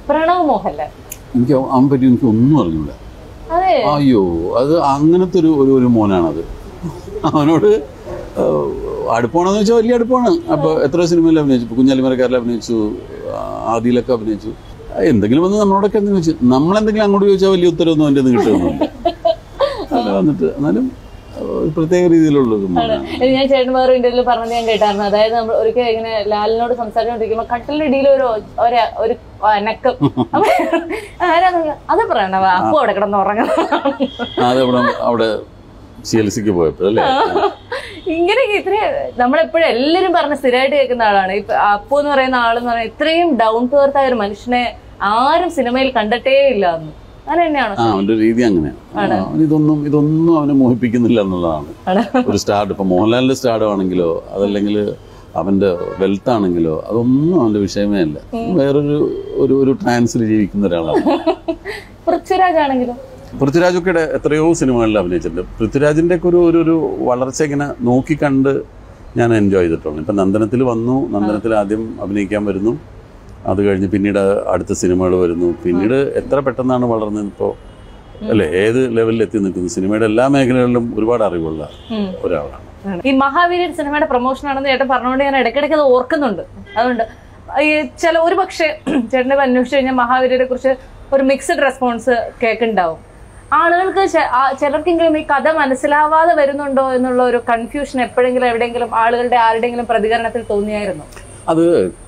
പ്രണവ് മോഹൻലാൽ എനിക്ക് അവൻ പറ്റി എനിക്ക് ഒന്നും അറിഞ്ഞൂടാ അതെ അയ്യോ അത് അങ്ങനത്തെ ഒരു ഒരു ഒരു മോനാണത് അവനോട് ഏഹ്, അടുപ്പമാണെന്ന് വെച്ചാൽ വലിയ അടുപ്പമാണ് അപ്പോൾ എത്ര സിനിമയിൽ അഭിനയിച്ചു ഇപ്പോൾ കുഞ്ഞാലിമരക്കാരിൽ അഭിനയിച്ചു ആ, ആദിയിലൊക്കെ അഭിനയിച്ചു ആ, എന്തെങ്കിലും വന്ന് നമ്മളോടൊക്കെ എന്തെങ്കിലും ചോദിച്ചു നമ്മളെന്തെങ്കിലും അങ്ങോട്ട് ചോദിച്ചാൽ വലിയ ഉത്തരവൊന്നും എൻ്റെ നിന്ന് കിട്ടുമൊന്നുമില്ല അല്ല വന്നിട്ട് എന്നാലും ഒരു പ്രത്യേക രീതിയിലുള്ള ഒരു മോനാണ് ഇത് ഞാൻ ചേട്ടൻ വേറെ ഇന്റർവ്യൂ പറഞ്ഞത് ഞാൻ കേട്ടായിരുന്നു അതായത് നമ്മൾ ഒരിക്കൽ ഇങ്ങനെ ലാലിനോട് സംസാരിച്ചോണ്ടിരിക്കുമ്പോ കട്ടിലിന്റെ ഇടയിൽ ഒരു ഒരു ഒരു അനക്കം അപ്പൊ ആരാന്ന് അത് പ്രണവ അപ്പൊ അവിടെ കിടന്ന് ഉറങ്ങണം അത് അവിടെ അവിടെ സി എൽ സിക്ക് പോയപ്പോൾ അല്ലേ ഇങ്ങനെയൊക്കെ ഇത്രയും നമ്മളെപ്പോഴും എല്ലാരും പറഞ്ഞ് സ്ഥിരമായിട്ട് കേൾക്കുന്ന ആളാണ് ഇപ്പൊ അപ്പു എന്ന് പറയുന്ന ആളെന്ന് പറയുന്നത് ഇത്രയും ഡൗൺ ടു എർത്ത് ആയ ഒരു മനുഷ്യനെ ആരും സിനിമയിൽ കണ്ടിട്ടേ ഇല്ല എന്ന് അങ്ങനെ തന്നെയാണ് ആ അവന്റെ രീതി അങ്ങനെയാണ് അവൻ ഇതൊന്നും ഇതൊന്നും അവനെ മോഹിപ്പിക്കുന്നില്ല എന്നുള്ളതാണ് ആണ്. ഒരു സ്റ്റാർട്ട് ഇപ്പൊ മോഹൻലാലിന്റെ സ്റ്റാർട്ട് ആണെങ്കിലോ അതല്ലെങ്കിൽ അവന്റെ വെൽത്ത് ആണെങ്കിലോ അതൊന്നും അവന്റെ വിഷയമേ അല്ല വേറൊരു ഒരു ഒരു ട്രാൻസിൽ ജീവിക്കുന്ന ഒരാളാണ് പൃഥ്വിരാജ് ആണെങ്കിലും പൃഥ്വിരാജൊക്കെ എത്രയോ സിനിമകളിൽ അഭിനയിച്ചിട്ടുണ്ട് പൃഥ്വിരാജിന്റെ ഒക്കെ ഒരു ഒരു ഒരു വളർച്ച ഇങ്ങനെ നോക്കിക്കണ്ട് ഞാൻ എൻജോയ് ചെയ്തിട്ടുണ്ട് ഇപ്പൊ നന്ദനത്തിൽ വന്നു നന്ദനത്തിൽ ആദ്യം അഭിനയിക്കാൻ വരുന്നു അത് കഴിഞ്ഞ് പിന്നീട് അടുത്ത സിനിമകൾ വരുന്നു പിന്നീട് എത്ര പെട്ടെന്നാണ് വളർന്നത് ഇപ്പോൾ അല്ലെ ഏത് ലെവലിൽ എത്തി നിൽക്കുന്നു സിനിമയുടെ എല്ലാ മേഖലകളിലും ഒരുപാട് അറിവുള്ള ഉം. ഒരാളാണ് ഈ മഹാവീരൻ സിനിമയുടെ പ്രൊമോഷൻ ആണെന്ന് ചേട്ടൻ പറഞ്ഞുകൊണ്ട് ഞാൻ ഇടയ്ക്കിടയ്ക്ക് അത് ഓർക്കുന്നുണ്ട് അതുകൊണ്ട് ഈ ചില ഒരു പക്ഷേ ചേട്ടനെ ഇപ്പൊ അന്വേഷിച്ചു കഴിഞ്ഞാൽ മഹാവീരനെ കുറിച്ച് ഒരു മിക്സഡ് റെസ്പോൺസ് കേൾക്കുന്നുണ്ടാവും ആളുകൾക്ക് ചെ- ആ- ചിലർക്കെങ്കിലും ഈ കഥ മനസ്സിലാവാതെ വരുന്നുണ്ടോ എന്നുള്ള ഒരു കൺഫ്യൂഷൻ എപ്പോഴെങ്കിലും എവിടെയെങ്കിലും ആളുകളുടെ ആരുടെയെങ്കിലും പ്രതികരണത്തിൽ തോന്നിയായിരുന്നു അത്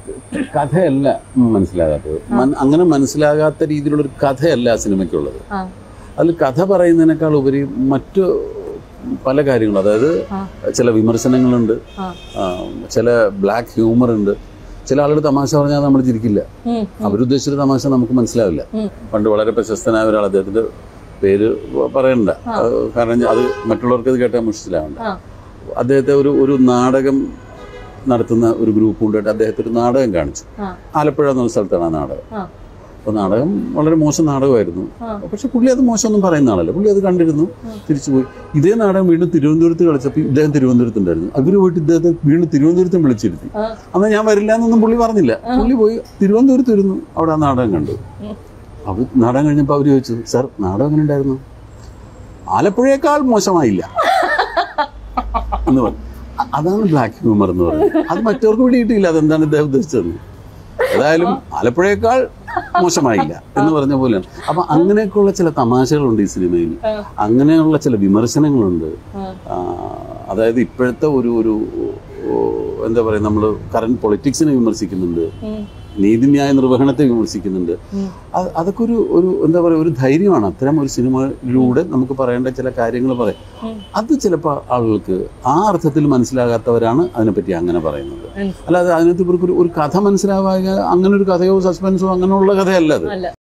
കഥയല്ല മനസ്സിലാകാത്തത് മൻ- അങ്ങനെ മനസ്സിലാകാത്ത രീതിയിലുള്ള ഒരു കഥയല്ല ആ സിനിമയ്ക്കുള്ളത് ആ. അതിൽ കഥ പറയുന്നതിനേക്കാൾ ഉപരി മറ്റു പല കാര്യങ്ങളും അതായത് ആ. ചില വിമർശനങ്ങളുണ്ട് ആ. ആ, ചില ബ്ലാക്ക് ഹ്യൂമർ ഉണ്ട് ചില ആളുകൾ തമാശ പറഞ്ഞാൽ നമ്മൾ ചിരിക്കില്ല ഉം. അവരുദ്ദേശിച്ച തമാശ നമുക്ക് മനസ്സിലാവില്ല ഉം. പണ്ട് വളരെ പ്രശസ്തനായ ഒരാൾ അദ്ദേഹത്തിന്റെ പേര് പറയണ്ട അത് കാരണം അത് മറ്റുള്ളവർക്ക് അത് കേട്ടാൽ മനസ്സിലാവണ്ട ആ. അദ്ദേഹത്തെ ഒരു ഒരു നാടകം നടത്തുന്ന ഒരു ഗ്രൂപ്പ് കൊണ്ടിട്ട് അദ്ദേഹത്തെ ഒരു നാടകം കാണിച്ചു ആ. ആലപ്പുഴ എന്ന സ്ഥലത്താണ് ആ നാടകം ആ. അപ്പോൾ നാടകം വളരെ മോശം നാടകമായിരുന്നു ആ. പക്ഷെ പുള്ളി അത് മോശമൊന്നും പറയുന്ന ആളല്ല പുള്ളി അത് കണ്ടിരുന്നു തിരിച്ചുപോയി ഇതേ നാടകം വീണ്ടും തിരുവനന്തപുരത്ത് കളിച്ചപ്പോൾ ഇദ്ദേഹം തിരുവനന്തപുരത്തുണ്ടായിരുന്നു അവർ പോയിട്ട് ഇദ്ദേഹത്തെ വീണ്ടും തിരുവനന്തപുരത്തും വിളിച്ചിരുത്തി ആ. അന്ന് ഞാൻ വരില്ല എന്നൊന്നും പുള്ളി പറഞ്ഞില്ല പുള്ളി പോയി തിരുവനന്തപുരത്ത് ഇരുന്നു അവിടെ ആ നാടകം കണ്ടു ഉം. അവർ നാടകം കഴിഞ്ഞപ്പോൾ അവർ ചോദിച്ചു സാർ നാടകം എങ്ങനെ ഉണ്ടായിരുന്നു ആലപ്പുഴയേക്കാൾ മോശമായില്ല എന്ന് പറഞ്ഞു അ- അതാണ് ബ്ലാക്ക് ഹ്യൂമർ എന്ന് പറയുന്നത് അത് മറ്റവർക്ക് പിടിയിട്ടില്ല അതെന്താണ് ഇദ്ദേഹം ഉദ്ദേശിച്ചത് ഏതായാലും ആലപ്പുഴയേക്കാൾ മോശമായില്ല എന്ന് പറഞ്ഞ പോലെയാണ് അപ്പൊ അങ്ങനെയൊക്കെയുള്ള ചില തമാശകളുണ്ട് ഈ സിനിമയിൽ ആ. അങ്ങനെയുള്ള ചില വിമർശനങ്ങളുണ്ട് ആ. ആ, അതായത് ഇപ്പോഴത്തെ ഒരു ഒരു ഓ, എന്താ പറയുക നമ്മൾ കറണ്ട് പൊളിറ്റിക്സിനെ വിമർശിക്കുന്നുണ്ട് ഉം. നീതിന്യായ നിർവഹണത്തെ വിമർശിക്കുന്നുണ്ട് ഉം. അത് അതൊക്കെ ഒരു ഒരു എന്താ പറയുക ഒരു ധൈര്യമാണ് അത്തരം ഒരു സിനിമയിലൂടെ നമുക്ക് പറയേണ്ട ചില കാര്യങ്ങൾ പറയാം ഉം. അത് ചിലപ്പോൾ ആളുകൾക്ക് ആ അർത്ഥത്തിൽ മനസ്സിലാകാത്തവരാണ് അതിനെപ്പറ്റി അങ്ങനെ പറയുന്നത് ഉം. അല്ലാതെ അതിനകത്ത് ഇവർക്ക് ഒരു- ഒരു കഥ മനസ്സിലാവായ അങ്ങനെ ഒരു കഥയോ സസ്പെൻസോ അങ്ങനെയുള്ള കഥയല്ല അത് അല്ല